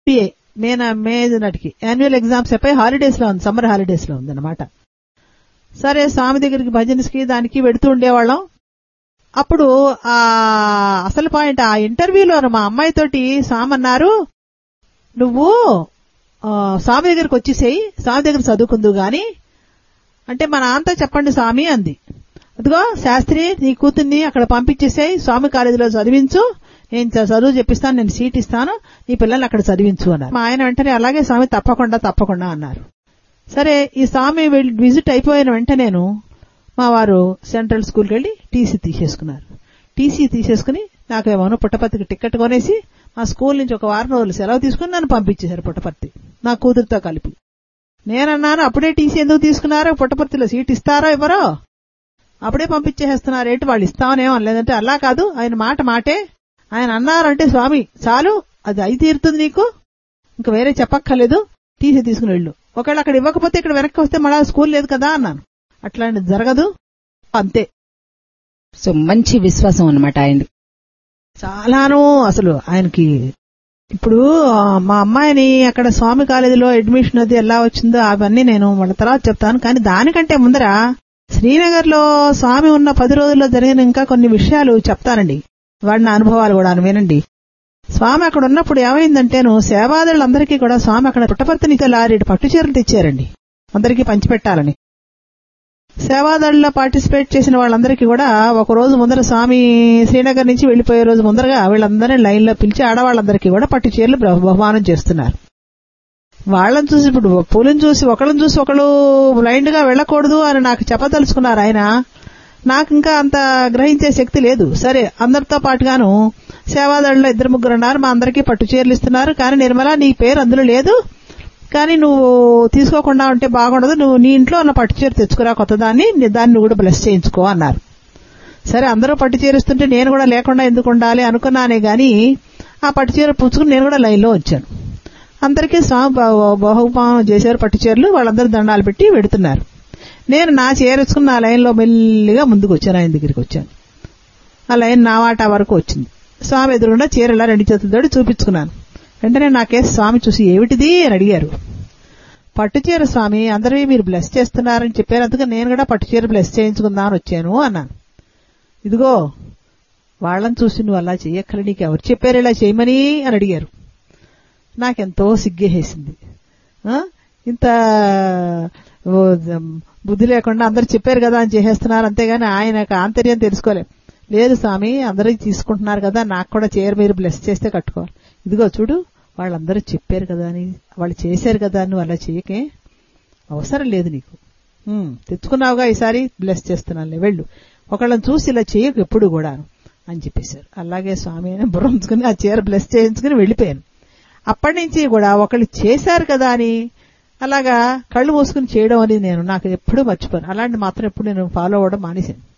PA మే నా- మే నాటికి annual exams అయిపోయి హాలిడేస్ లో ఉంది సమ్మర్ హాలిడేస్ లో ఉంది అనమాట సరే స్వామి దగ్గరికి భజన్స్కి దానికి వెడుతూ ఉండేవాళ్ళం అప్పుడు ఆ అసలు పాయింట్ ఆ ఇంటర్వ్యూలో మా అమ్మాయితోటి స్వామి అన్నారు నువ్వు ఆ, స్వామి దగ్గరికి వచ్చేసేయి స్వామి దగ్గర చదువుకుందు గాని అంటే మా నాన్నతో చెప్పండి స్వామి అంది అదిగో శాస్త్రి నీ కూతుర్ని అక్కడ పంపించేసేయి స్వామి కాలేజీలో చదివించు నేను చ- చదువు చెప్పిస్తాను నేను సీట్ ఇస్తాను నీ పిల్లల్ని అక్కడ చదివించు అన్నారు మా ఆయన వెంటనే అలాగే స్వామి తప్పకుండా తప్పకుండా అన్నారు సరే ఈ స్వామి వెళ్ళి విజిట్ అయిపోయిన వెంటనేను మా వారు సెంట్రల్ స్కూల్కి వెళ్ళి టీసీ తీసేసుకున్నారు టీసీ తీసేసుకుని నాకేమోనో పుట్టపర్తికి టికెట్ కొనేసి మా స్కూల్ నుంచి ఒక వారం రోజులు సెలవు తీసుకుని నన్ను పంపించేశారు పుట్టపర్తి నా కూతురుతో కలిపి నేనన్నాను అప్పుడే టీసీ ఎందుకు తీసుకున్నారో పుట్టపర్తిలో సీట్ ఇస్తారో ఇవ్వరో అప్పుడే పంపించేస్తున్నారు ఏంటి వాళ్ళు ఇస్తామనేమో లేదంటే అలా కాదు ఆయన మాట మాటే ఆయన అన్నారంటే స్వామి చాలు అది అయి తీరుతుంది నీకు ఇంకా వేరే చెప్పక్కర్లేదు టీసీ తీసుకుని వెళ్ళు ఒకవేళ అక్కడ ఇవ్వకపోతే ఇక్కడ వెనక్కి వస్తే మళ్ళా స్కూల్ లేదు కదా అన్నాను అట్లాంటిది జరగదు అంతే సో మంచి విశ్వాసం అన్నమాట ఆయన చాలాను అసలు ఆయనకి ఇప్పుడు ఆ, మా అమ్మాయిని అక్కడ స్వామి కాలేజీలో అడ్మిషన్ అది ఎలా వచ్చిందో అవన్నీ నేను వాళ్ళ తర్వాత చెప్తాను కానీ దానికంటే ముందర శ్రీనగర్ లో స్వామి ఉన్న పది రోజుల్లో జరిగిన ఇంకా కొన్ని విషయాలు చెప్తానండి వాడిన అనుభవాలు కూడా వినండి స్వామి అక్కడ ఉన్నప్పుడు ఏమైందంటేను సేవాదారులందరికీ కూడా స్వామి అక్కడ పుట్టపర్తిని లారీడు పట్టు చీరలు తెచ్చారండి అందరికీ పంచిపెట్టాలని సేవాదళలో పార్టిసిపేట్ చేసిన వాళ్ళందరికీ కూడా ఒక రోజు ముందర స్వామి శ్రీనగర్ నుంచి వెళ్లిపోయే రోజు ముందరగా వీళ్ళందరినీ లైన్ లో పిలిచి ఆడవాళ్ళందరికీ కూడా పట్టు చీరలు బహు- బహుమానం చేస్తున్నారు వాళ్ళని చూసి ఇప్పుడు పూలను చూసి ఒకళ్ళని చూసి ఒకళ్ళు బ్లైండ్ గా వెళ్ళకూడదు అని నాకు చెప్పదలుచుకున్నారు ఆయన నాకు ఇంకా అంత గ్రహించే శక్తి లేదు సరే అందరితో పాటుగాను సేవాదళలో ఇద్దరు ముగ్గురు ఉన్నారు మా అందరికీ పట్టు చీరలు ఇస్తున్నారు కానీ నిర్మల నీ పేరు అందులో లేదు కానీ నువ్వు తీసుకోకుండా ఉంటే బాగుండదు నువ్వు నీ ఇంట్లో ఉన్న పట్టు చీర తెచ్చుకురా కొత్తదాన్ని నీ దాన్ని నువ్వు కూడా బ్లెస్ చేయించుకో అన్నారు సరే అందరూ పట్టు చీర ఇస్తుంటే నేను కూడా లేకుండా ఎందుకు ఉండాలి అనుకున్నానే గాని ఆ పట్టు చీర పుచ్చుకుని నేను కూడా లైన్లో వచ్చాను అందరికీ స్వామి బహు- బహుమానం చేశారు పట్టు చీరలు వాళ్ళందరూ దండాలు పెట్టి వెడుతున్నారు నేను నా చీర ఇచ్చుకుని నా లైన్లో మెల్లిగా ముందుకు వచ్చాను ఆయన దగ్గరికి వచ్చాను ఆ లైన్ నా వాటా వరకు వచ్చింది స్వామి ఎదురుగుండా చీర ఇలా రెండు చేతులతోటి చూపించుకున్నాను వెంటనే నాకేసి స్వామి చూసి ఏమిటిది అని అడిగారు పట్టు చీర స్వామి అందరివి మీరు బ్లెస్ చేస్తున్నారని చెప్పారు అందుకే నేను కూడా పట్టు చీర బ్లెస్ చేయించుకుందామని వచ్చాను అన్నాను ఇదిగో వాళ్ళని చూసి నువ్వు అలా చెయ్యక్కల నీకు ఎవరు చెప్పారు ఇలా చేయమని అని అడిగారు నాకెంతో సిగ్గేసేసింది ఆ? ఇంత ఓ, జం- బుద్ధి లేకుండా అందరు చెప్పారు కదా అని చేసేస్తున్నారు అంతేగాని ఆయన యొక్క ఆంతర్యం తెలుసుకోలేం లేదు స్వామి అందరికి తీసుకుంటున్నారు కదా నాకు కూడా చీర మీరు బ్లెస్ చేస్తే కట్టుకోవాలి ఇదిగో చూడు వాళ్ళందరూ చెప్పారు కదా అని వాళ్ళు చేశారు కదా నువ్వు అలా చేయకే అవసరం లేదు నీకు ఉమ్, తెచ్చుకున్నావుగా ఈసారి బ్లెస్ చేస్తున్నానులే వెళ్ళు ఒకళ్ళని చూసి ఇలా చేయకు ఎప్పుడు కూడా అని చెప్పేశారు అలాగే స్వామి అని బుర్రంచుకుని ఆ చీర బ్లెస్ చేయించుకుని వెళ్ళిపోయాను అప్పటి నుంచి కూడా ఒకళ్ళు చేశారు కదా అని అలాగా కళ్ళు మూసుకుని చేయడం అనేది నేను నాకు ఎప్పుడూ మర్చిపోను అలాంటి మాత్రం ఎప్పుడు నేను ఫాలో అవ్వడం మానేశాను